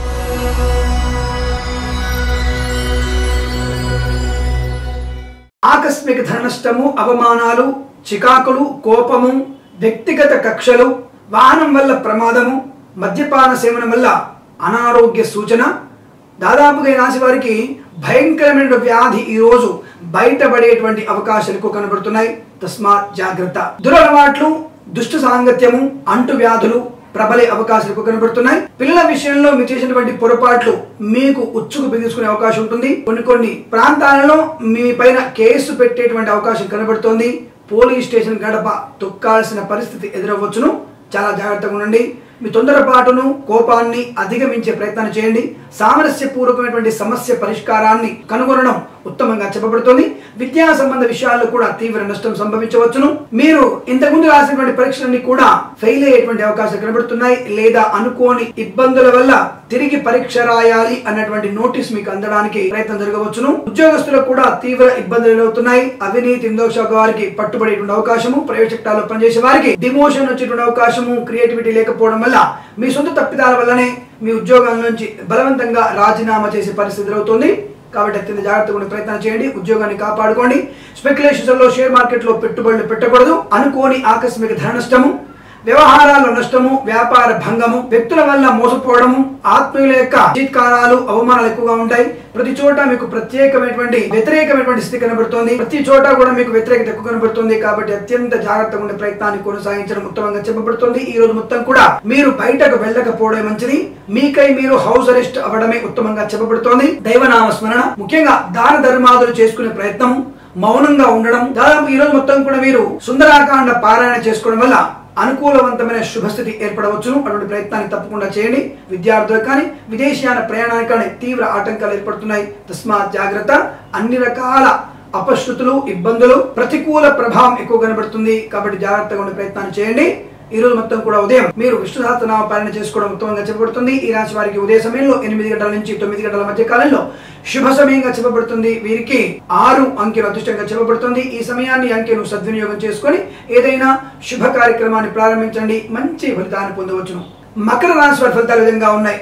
ఆకస్మిక ధన నష్టము అవమానాలు చికాకులు కోపము వ్యక్తిగత కక్షలు వాహనం వల్ల ప్రమాదము మద్యపాన సేవనం వల్ల అనారోగ్య సూచన దాదాపుగా ఈ రాశి వారికి భయంకరమైన వ్యాధి ఈ రోజు బయటపడేటువంటి అవకాశాలు ఎక్కువ కనబడుతున్నాయి తస్మాత్ జాగ్రత్త దురలవాట్లు దుష్ట సాంగత్యము అంటు వ్యాధులు ప్రబలే అవకాశాలు ఎక్కువ కనబడుతున్నాయి పిల్లల విషయంలో మీరు చేసినటువంటి పొరపాట్లు మీకు ఉచ్చుకు బిగించుకునే అవకాశం ఉంటుంది కొన్ని కొన్ని ప్రాంతాలలో మీ పైన కేసు పెట్టేటువంటి అవకాశం కనబడుతోంది పోలీస్ స్టేషన్ గడప తొక్కాల్సిన పరిస్థితి ఎదురవ్వచ్చును చాలా జాగ్రత్తగా ఉండండి మీ తొందరపాటును కోపాన్ని అధిగమించే ప్రయత్నాన్ని చేయండి సామరస్యపూర్వకమైనటువంటి సమస్య పరిష్కారాన్ని కనుగొనడం ఉత్తమంగా చెప్పబడుతుంది విద్యా సంబంధ విషయాల్లో కూడా తీవ్ర నష్టం సంభవించవచ్చును మీరు ఇంతకుముందు రాసినటువంటి పరీక్షలన్నీ కూడా ఫెయిల్ అయ్యేటువంటి అవకాశాలు కనబడుతున్నాయి లేదా అనుకోని ఇబ్బందుల వల్ల తిరిగి పరీక్ష రాయాలి అన్నటువంటి నోటీస్ మీకు అందడానికి ప్రయత్నం జరగవచ్చును ఉద్యోగస్తులకు కూడా తీవ్ర ఇబ్బందులు ఎదురవుతున్నాయి అవినీతి ఇందోక్ష వారికి పట్టుబడేటువంటి అవకాశము ప్రైవేట్ సెక్టార్లో పనిచేసే వారికి డిమోషన్ వచ్చేటువంటి అవకాశము క్రియేటివిటీ లేకపోవడం వల్ల మీ సొంత తప్పిదాల వల్లనే మీ ఉద్యోగాల నుంచి బలవంతంగా రాజీనామా చేసే పరిస్థితి ఎదురవుతుంది కాబట్టి అత్యంత జాగ్రత్తగా ఉండే ప్రయత్నం చేయండి ఉద్యోగాన్ని కాపాడుకోండి స్పెక్యులేషన్స్ లో షేర్ మార్కెట్ లో పెట్టుబడులు పెట్టకూడదు అనుకోని ఆకస్మిక ధన నష్టము వ్యవహారాల్లో నష్టము వ్యాపార భంగము వ్యక్తుల వల్ల మోసపోవడము ఆత్మీయుల యొక్క చీత్కారాలు అవమానాలు ఎక్కువగా ఉంటాయి ప్రతి చోట మీకు ప్రత్యేకమైనటువంటి వ్యతిరేకమైనటువంటి స్థితి కనబడుతోంది ప్రతి చోట కూడా మీకు వ్యతిరేకత ఎక్కువ కనబడుతుంది కాబట్టి అత్యంత జాగ్రత్తగా ఉండే ప్రయత్నాన్ని కొనసాగించడం ఉత్తమంగా చెప్పబడుతుంది ఈ రోజు మొత్తం కూడా మీరు బయటకు వెళ్ళకపోవడమే మంచిది మీకై మీరు హౌస్ అరెస్ట్ అవ్వడమే ఉత్తమంగా చెప్పబడుతోంది దైవనామ స్మరణ ముఖ్యంగా దాన ధర్మాదులు చేసుకునే ప్రయత్నం మౌనంగా ఉండడం దాదాపు ఈ రోజు మొత్తం కూడా మీరు సుందరాకాండ పారాయణ చేసుకోవడం వల్ల అనుకూలవంతమైన శుభస్థితి ఏర్పడవచ్చును అటువంటి ప్రయత్నాన్ని తప్పకుండా చేయండి విద్యార్థులకు కానీ విదేశీయాన ప్రయాణానికి కానీ తీవ్ర ఆటంకాలు ఏర్పడుతున్నాయి తస్మాత్ జాగ్రత్త అన్ని రకాల అపశృతులు ఇబ్బందులు ప్రతికూల ప్రభావం ఎక్కువ కనబడుతుంది కాబట్టి జాగ్రత్తగా ఉండే ప్రయత్నాన్ని చేయండి ఈ రోజు మొత్తం కూడా ఉదయం మీరు విష్ణు సహస్రనామ పాలన చేసుకోవడం ఉత్తమంగా చెప్పబడుతుంది ఈ రాశి వారికి ఉదయ సమయంలో ఎనిమిది గంటల నుంచి తొమ్మిది గంటల మధ్య కాలంలో శుభ సమయంగా చెప్పబడుతుంది వీరికి ఆరు అంకెలు అదృష్టంగా చెప్పబడుతుంది ఈ సమయాన్ని ఈ అంకెను సద్వినియోగం చేసుకొని ఏదైనా శుభ కార్యక్రమాన్ని ప్రారంభించండి మంచి ఫలితాన్ని పొందవచ్చును మకర రాశి వారి ఫలితాలు ఈ విధంగా ఉన్నాయి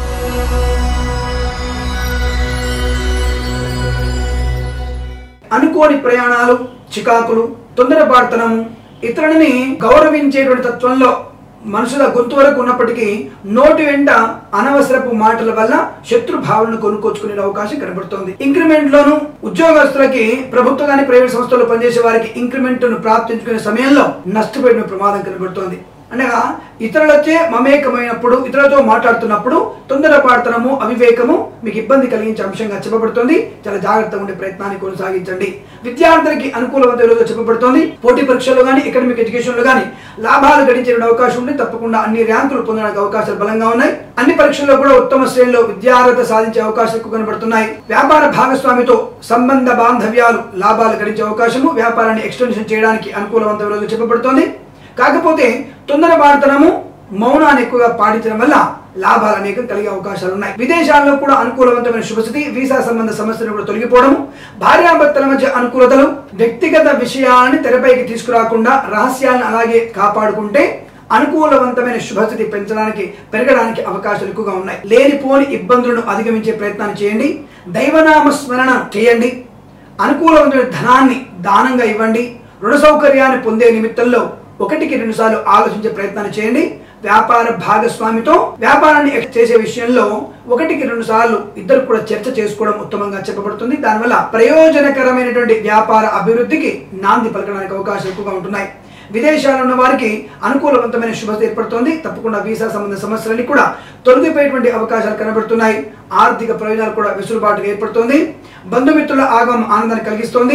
అనుకోని ప్రయాణాలు చికాకులు తొందరపాటుతనము ఇతరులని గౌరవించేటువంటి తత్వంలో మనుషుల గొంతు వరకు ఉన్నప్పటికీ నోటి వెంట అనవసరపు మాటల వల్ల శత్రు భావనను కొనుక్కొచ్చుకునే అవకాశం కనబడుతోంది ఇంక్రిమెంట్ లోను ఉద్యోగస్తులకి ప్రభుత్వ కానీ ప్రైవేట్ సంస్థల్లో పనిచేసే వారికి ఇంక్రిమెంట్ ను ప్రాప్తించుకునే సమయంలో నష్టపోయిన ప్రమాదం కనబడుతోంది అనగా ఇతరులచే మమేకమైనప్పుడు ఇతరులతో మాట్లాడుతున్నప్పుడు తొందరపాటుతనము అవివేకము మీకు ఇబ్బంది కలిగించే అంశంగా చెప్పబడుతుంది చాలా జాగ్రత్తగా ఉండే ప్రయత్నాన్ని కొనసాగించండి విద్యార్థులకి అనుకూలమైన రోజు చెప్పబడుతోంది పోటీ పరీక్షల్లో కానీ అకాడమిక్ ఎడ్యుకేషన్ లో కానీ లాభాలు గడించే అవకాశం ఉంది తప్పకుండా అన్ని ర్యాంకులు పొందడానికి అవకాశాలు బలంగా ఉన్నాయి అన్ని పరీక్షల్లో కూడా ఉత్తమ శ్రేణిలో విద్యార్హత సాధించే అవకాశాలు ఎక్కువ కనబడుతున్నాయి వ్యాపార భాగస్వామితో సంబంధ బాంధవ్యాలు లాభాలు గడించే అవకాశము వ్యాపారాన్ని ఎక్స్టెన్షన్ చేయడానికి అనుకూలవంతమైన రోజు చెప్పబడుతోంది కాకపోతే తొందరపాటుతనము మౌనాన్ని ఎక్కువగా పాటించడం వల్ల లాభాలు అనేకం కలిగే అవకాశాలు ఉన్నాయి విదేశాల్లో కూడా అనుకూలవంతమైన శుభస్థితి వీసా సంబంధ సమస్యలు కూడా తొలగిపోవడం భార్యాభర్తల మధ్య అనుకూలతలు వ్యక్తిగత విషయాలని తెరపైకి తీసుకురాకుండా రహస్యాలను అలాగే కాపాడుకుంటే అనుకూలవంతమైన శుభస్థితి పెంచడానికి పెరగడానికి అవకాశాలు ఎక్కువగా ఉన్నాయి లేనిపోని ఇబ్బందులను అధిగమించే ప్రయత్నాన్ని చేయండి దైవనామ స్మరణ చేయండి అనుకూలమైన ధనాన్ని దానంగా ఇవ్వండి రుణ సౌకర్యాన్ని పొందే నిమిత్తంలో ఒకటికి రెండు సార్లు ఆలోచించే ప్రయత్నాన్ని చేయండి వ్యాపార భాగస్వామితో వ్యాపారాన్ని చేసే విషయంలో ఒకటికి రెండు సార్లు ఇద్దరు కూడా చర్చ చేసుకోవడం ఉత్తమంగా చెప్పబడుతుంది దానివల్ల ప్రయోజనకరమైనటువంటి వ్యాపార అభివృద్ధికి నాంది పలకడానికి అవకాశాలు ఎక్కువగా ఉంటున్నాయి విదేశాల్లో ఉన్న వారికి అనుకూలవంతమైన శుభత ఏర్పడుతోంది తప్పకుండా వీసా సంబంధ సమస్యలన్నీ కూడా తొలగిపోయేటువంటి అవకాశాలు కనబడుతున్నాయి ఆర్థిక ప్రయోజనాలు కూడా వెసులుబాటుగా ఏర్పడుతోంది బంధుమిత్రుల ఆగమం ఆనందాన్ని కలిగిస్తోంది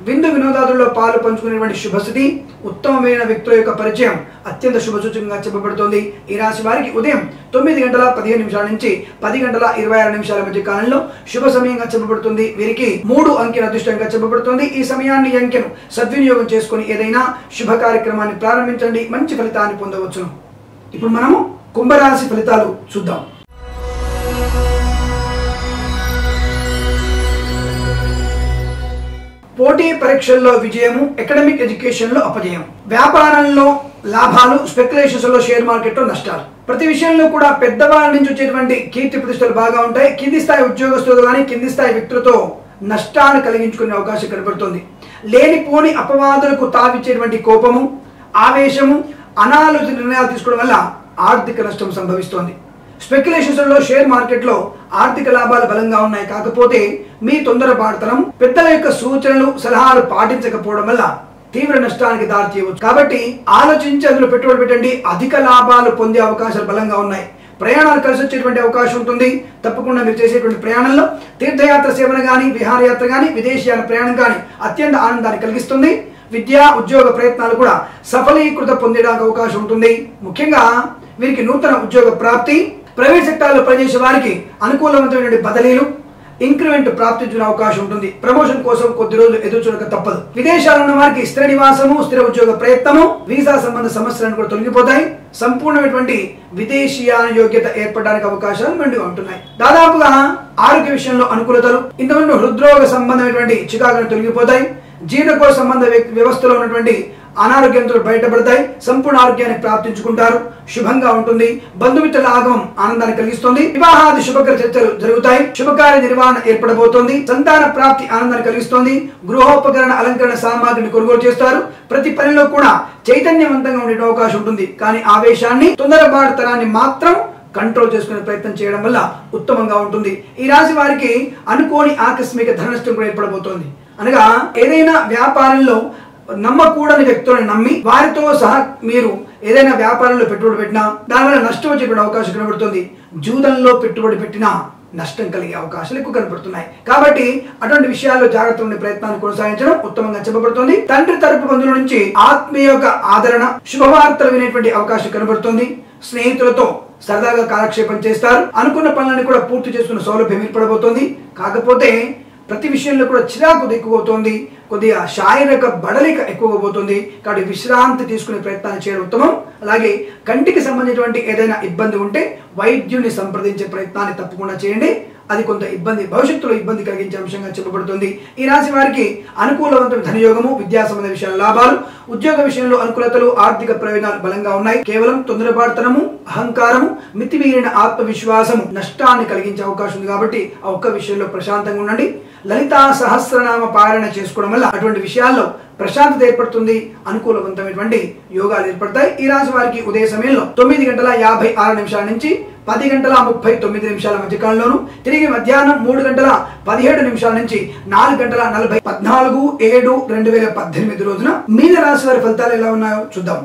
విందు వినోదాదుల్లో పాలు పంచుకునేటువంటి శుభస్థితి ఉత్తమమైన వ్యక్తుల యొక్క పరిచయం అత్యంత శుభసూచకంగా చెప్పబడుతోంది ఈ రాశి వారికి ఉదయం తొమ్మిది గంటల పదిహేను నిమిషాల నుంచి పది గంటల ఇరవై ఆరు నిమిషాల మధ్య కాలంలో శుభ సమయంగా చెప్పబడుతుంది వీరికి మూడు అంకెల అదృష్టంగా చెప్పబడుతుంది ఈ సమయాన్ని ఈ అంకెను సద్వినియోగం చేసుకుని ఏదైనా శుభ కార్యక్రమాన్ని ప్రారంభించండి మంచి ఫలితాన్ని పొందవచ్చును ఇప్పుడు మనము కుంభరాశి ఫలితాలు చూద్దాం పోటీ పరీక్షల్లో విజయము అకాడమిక్ ఎడ్యుకేషన్ లో అపజయం వ్యాపారంలో లాభాలు స్పెక్యులేషన్స్ లో షేర్ మార్కెట్ లో నష్టాలు ప్రతి విషయంలో కూడా పెద్దవాళ్ళ నుంచి వచ్చేటువంటి కీర్తి ప్రతిష్టలు బాగా ఉంటాయి కింది స్థాయి ఉద్యోగస్తులు కానీ కింది స్థాయి వ్యక్తులతో నష్టాన్ని కలిగించుకునే అవకాశం కనబడుతుంది లేనిపోని అపవాదులకు తావిచ్చేటువంటి కోపము ఆవేశము అనాలోచిత నిర్ణయాలు తీసుకోవడం వల్ల ఆర్థిక నష్టం సంభవిస్తోంది స్పెక్యులేషన్స్ లో షేర్ మార్కెట్ లో ఆర్థిక లాభాలు బలంగా ఉన్నాయి కాకపోతే మీ తొందరపాటుతనం పెద్దల యొక్క సూచనలు సలహాలు పాటించకపోవడం వల్ల తీవ్ర నష్టానికి దారి తీయవచ్చు కాబట్టి ఆలోచించి అందులో పెట్టుబడి పెట్టండి అధిక లాభాలు పొందే అవకాశాలు బలంగా ఉన్నాయి ప్రయాణాలు కలిసి వచ్చేటువంటి అవకాశం ఉంటుంది తప్పకుండా మీరు చేసేటువంటి ప్రయాణంలో తీర్థయాత్ర సేవన కానీ విహారయాత్ర కానీ విదేశీయాల ప్రయాణం కానీ అత్యంత ఆనందాన్ని కలిగిస్తుంది విద్యా ఉద్యోగ ప్రయత్నాలు కూడా సఫలీకృత పొందడానికి అవకాశం ఉంటుంది ముఖ్యంగా వీరికి నూతన ఉద్యోగ ప్రాప్తి ప్రైవేట్ సెక్టార్లో పనిచేసే వారికి అనుకూలవంతమైనటువంటి బదిలీలు ఇంక్రిమెంట్ ప్రాప్తించిన అవకాశం ఉంటుంది ప్రమోషన్ కోసం కొద్ది రోజులు ఎదురు చూడక తప్పదు విదేశాల్లో ఉన్న వారికి స్థిర నివాసము స్థిర ఉద్యోగ ప్రయత్నము వీసా సంబంధ సమస్యలను కూడా తొలగిపోతాయి సంపూర్ణమైనటువంటి విదేశీయాన యోగ్యత ఏర్పడడానికి అవకాశాలు మెండుగా ఉంటున్నాయి దాదాపుగా ఆరోగ్య విషయంలో అనుకూలతలు ఇంతకుముందు హృద్రోగ సంబంధమైనటువంటి చికాకులు తొలగిపోతాయి జీర్ణకోశ సంబంధ వ్యక్- వ్యవస్థలో ఉన్నటువంటి అనారోగ్యంతో బయటపడతాయి సంపూర్ణ ఆరోగ్యాన్ని ప్రాప్తించుకుంటారు శుభంగా ఉంటుంది బంధుమిత్రుల ఆగమం ఆనందాన్ని కలిగిస్తుంది వివాహాది శుభకర చర్చలు జరుగుతాయి శుభకార్య నిర్వహణ ఏర్పడబోతోంది సంతాన ప్రాప్తి ఆనందాన్ని కలిగిస్తుంది గృహోపకరణ అలంకరణ సామాగ్రిని కొనుగోలు చేస్తారు ప్రతి పనిలో కూడా చైతన్యవంతంగా ఉండే అవకాశం ఉంటుంది కానీ ఆవేశాన్ని తొందరపాటుతనాన్ని మాత్రం కంట్రోల్ చేసుకునే ప్రయత్నం చేయడం వల్ల ఉత్తమంగా ఉంటుంది ఈ రాశి వారికి అనుకోని ఆకస్మిక ధన నష్టం కూడా ఏర్పడబోతోంది అనగా ఏదైనా వ్యాపారంలో నమ్మకూడని వ్యక్తులను నమ్మి వారితో సహా మీరు ఏదైనా వ్యాపారంలో పెట్టుబడి పెట్టినా దానివల్ల నష్టం వచ్చేటువంటి అవకాశం కనబడుతుంది జూదంలో పెట్టుబడి పెట్టినా నష్టం కలిగే అవకాశాలు ఎక్కువ కనబడుతున్నాయి కాబట్టి అటువంటి విషయాల్లో జాగ్రత్త ఉండే ప్రయత్నాన్ని కొనసాగించడం ఉత్తమంగా చెప్పబడుతుంది తండ్రి తరపు బంధువుల నుంచి ఆత్మీయ యొక్క ఆదరణ శుభవార్తలు వినేటువంటి అవకాశం కనబడుతుంది స్నేహితులతో సరదాగా కాలక్షేపం చేస్తారు అనుకున్న పనులను కూడా పూర్తి చేసుకున్న సౌలభ్యం ఏర్పడబోతోంది కాకపోతే ప్రతి విషయంలో కూడా చిరాకు ఎక్కువవుతోంది కొద్దిగా శారీరక బడలిక ఎక్కువగా పోతుంది కాబట్టి విశ్రాంతి తీసుకునే ప్రయత్నాన్ని చేయడం ఉత్తమం అలాగే కంటికి సంబంధించినటువంటి ఏదైనా ఇబ్బంది ఉంటే వైద్యుని సంప్రదించే ప్రయత్నాన్ని తప్పకుండా చేయండి అది కొంత ఇబ్బంది భవిష్యత్తులో ఇబ్బంది కలిగించే అంశంగా చెప్పబడుతుంది ఈ రాశి వారికి అనుకూలవంతమైన ధనయోగము విద్యా సంబంధ విషయాల లాభాలు ఉద్యోగ విషయంలో అనుకూలతలు ఆర్థిక ప్రయోజనాలు బలంగా ఉన్నాయి కేవలం తొందరపాటుతనము అహంకారము మితిమీరిన ఆత్మవిశ్వాసము నష్టాన్ని కలిగించే అవకాశం ఉంది కాబట్టి ఆ ఒక్క విషయంలో ప్రశాంతంగా ఉండండి లలితా సహస్రనామ పాలన చేసుకోవడం వల్ల అటువంటి విషయాల్లో ప్రశాంతత ఏర్పడుతుంది అనుకూలవంతమైనటువంటి యోగాలు ఏర్పడతాయి ఈ రాశి వారికి ఉదయ సమయంలో తొమ్మిది గంటల యాభై ఆరు నిమిషాల నుంచి పది గంటల ముప్పై తొమ్మిది నిమిషాల మధ్యకాలంలోను తిరిగి మధ్యాహ్నం మూడు గంటల పదిహేడు నిమిషాల నుంచి నాలుగు గంటల నలభై పద్నాలుగు ఏడు రెండు వేల పద్దెనిమిది రోజున మీన రాశి వారి ఫలితాలు ఎలా ఉన్నాయో చూద్దాం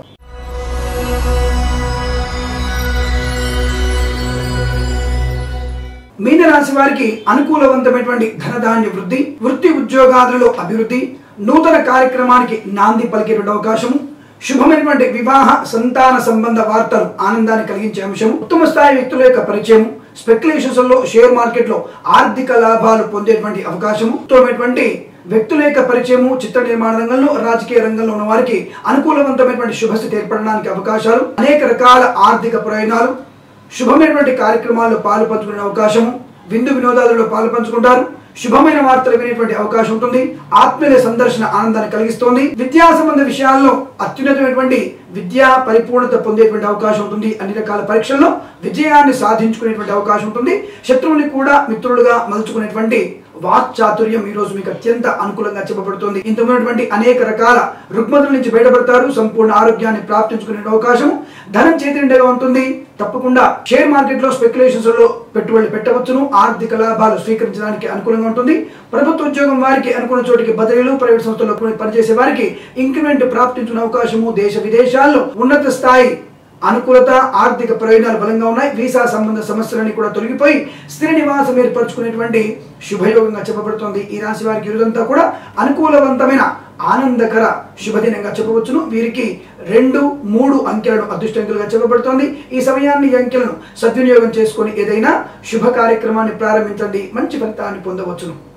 మీన రాశి వారికి అనుకూలవంతమైనటువంటి ధనధాన్య వృద్ధి వృత్తి ఉద్యోగాదులలో అభివృద్ధి నూతన కార్యక్రమానికి నాంది పలికేటువంటి అవకాశము శుభమైనటువంటి వివాహ సంతాన సంబంధ వార్తలు ఆనందాన్ని కలిగించే అంశం ఉత్తమ స్థాయి వ్యక్తుల యొక్క పరిచయం స్పెక్యులేషన్స్ లో షేర్ మార్కెట్ లో ఆర్థిక లాభాలు పొందేటువంటి అవకాశము ఉత్తమమైనటువంటి వ్యక్తుల యొక్క పరిచయము చిత్ర నిర్మాణ రంగంలో రాజకీయ రంగంలో ఉన్న వారికి అనుకూలవంతమైనటువంటి శుభస్థితి ఏర్పడడానికి అవకాశాలు అనేక రకాల ఆర్థిక ప్రయోజనాలు శుభమైనటువంటి కార్యక్రమాల్లో పాలు పంచుకునే అవకాశం విందు వినోదాలలో పాలు పంచుకుంటారు శుభమైన వార్తలు వినేటువంటి అవకాశం ఉంటుంది ఆత్మీయ సందర్శన ఆనందాన్ని కలిగిస్తోంది విద్యా సంబంధ విషయాల్లో అత్యున్నతమైనటువంటి విద్యా పరిపూర్ణత పొందేటువంటి అవకాశం ఉంటుంది అన్ని రకాల పరీక్షల్లో విజయాన్ని సాధించుకునేటువంటి అవకాశం ఉంటుంది శత్రువుని కూడా మిత్రులుగా మలుచుకునేటువంటి వాక్చాతుర్యం ఈ రోజు మీకు అత్యంత అనుకూలంగా చెప్పబడుతుంది ఇంతమైనటువంటి అనేక రకాల రుగ్మతుల నుంచి బయటపడతారు సంపూర్ణ ఆరోగ్యాన్ని ప్రాప్తించుకునే అవకాశం ధనం చేతినిండగా ఉంటుంది తప్పకుండా షేర్ మార్కెట్ లో స్పెక్యులేషన్స్ లో పెట్టుబడులు పెట్టవచ్చును ఆర్థిక లాభాలు స్వీకరించడానికి అనుకూలంగా ఉంటుంది ప్రభుత్వ ఉద్యోగం వారికి అనుకున్న చోటికి బదిలీలు ప్రైవేట్ సంస్థల్లో పనిచేసే వారికి ఇంక్రిమెంట్ ప్రాప్తించుకునే అవకాశము దేశ విదేశాల్లో ఉన్నత స్థాయి అనుకూలత ఆర్థిక ప్రయోజనాలు బలంగా ఉన్నాయి వీసా సంబంధ సమస్యలన్నీ కూడా తొలగిపోయి స్థిర నివాసం ఏర్పరచుకునేటువంటి శుభయోగంగా చెప్పబడుతోంది ఈ రాశి వారికి ఈరోజంతా కూడా అనుకూలవంతమైన ఆనందకర శుభదినంగా చెప్పవచ్చును వీరికి రెండు మూడు అంకెలను అదృష్టంకులుగా చెప్పబడుతోంది ఈ సమయాన్ని ఈ అంకెలను సద్వినియోగం చేసుకొని ఏదైనా శుభ కార్యక్రమాన్ని ప్రారంభించండి మంచి ఫలితాన్ని పొందవచ్చును